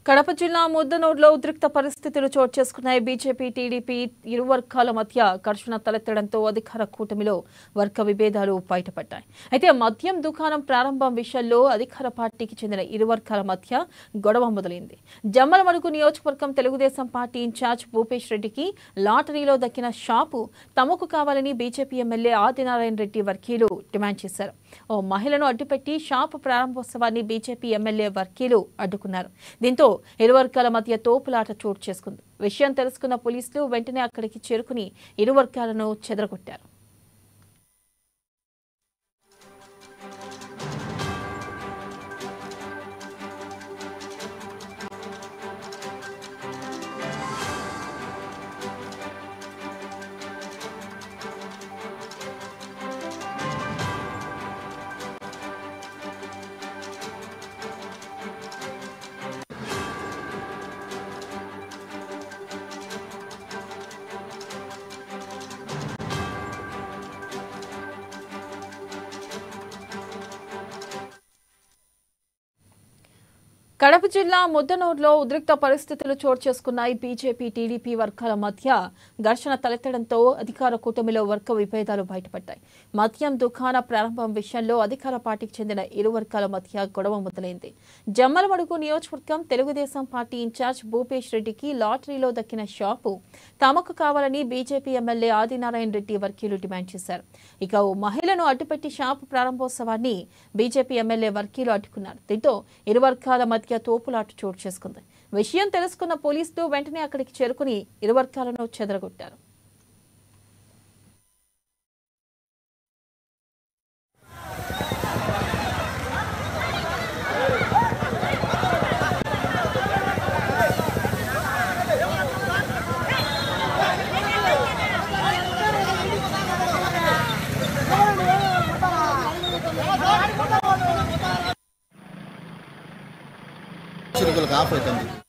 కడప జిల్లా ముద్దనూరులో ఉద్రిక్త పరిస్థితులు చోటు చేసుకున్నాయి బీజేపీ టీడీపీ ఇరు వర్గాల మధ్య ఘర్షణ తలెత్తడంతో అధికార కూటమిలో వర్గ విభేదాలు బయటపడ్డాయి అయితే మద్యం దుకాణం ప్రారంభం విషయంలో అధికార పార్టీకి చెందిన ఇరు వర్గాల మధ్య గొడవ మొదలైంది జమ్మలమడుగు నియోజకవర్గం తెలుగుదేశం పార్టీ ఇన్ఛార్జ్ భూపేష్ రెడ్డికి లాటరీలో దక్కిన షాపు తమకు కావాలని బీజేపీ ఎమ్మెల్యే ఆదినారాయణ రెడ్డి వర్గీయులు డిమాండ్ చేశారు ఓ మహిళను అడ్డుపెట్టి షాపు ప్రారంభోత్సవాన్ని బీజేపీ ఎమ్మెల్యే వర్గీయులు అడ్డుకున్నారు దీంతో ఇరు వర్గాల మధ్య తోపులాట చోటు చేసుకుంది విషయం తెలుసుకున్న పోలీసులు వెంటనే అక్కడికి చేరుకుని ఇరు వర్గాలను చెదరగొట్టారు కడప జిల్లా ముద్దనూరులో ఉద్రిక్త పరిస్థితులు చోటు చేసుకున్నాయి బీజేపీ టీడీపీ వర్గాల మధ్య ఘర్షణ తలెత్తడంతో అధికార కూటమిలో వర్గ విభేదాలు బయటపడ్డాయి మద్యం దుకాణ ప్రారంభం విషయంలో అధికార పార్టీకి చెందిన ఇరు వర్గాల మధ్య గొడవ మొదలైంది జమ్మలమడుగు నియోజకవర్గం తెలుగుదేశం పార్టీ ఇన్ఛార్జ్ భూపేష్ రెడ్డికి లాటరీలో దక్కిన షాపు తమకు కావాలని బీజేపీ ఎమ్మెల్యే ఆదినారాయణ రెడ్డి వర్గీయులు డిమాండ్ చేశారు ఇక ఓ మహిళను అడ్డుపెట్టి షాపు ప్రారంభోత్సవాన్ని బీజేపీ ఎమ్మెల్యే వర్గీయులు అడ్డుకున్నారు దీంతో ఇరు వర్గాల మధ్య తోపులాట చోటు చేసుకుంది విషయం తెలుసుకున్న పోలీసులు వెంటనే అక్కడికి చేరుకుని ఇరు వర్గాలను చెదరగొట్టారు చిరుకులకు ఆఫ్ అవుతుంది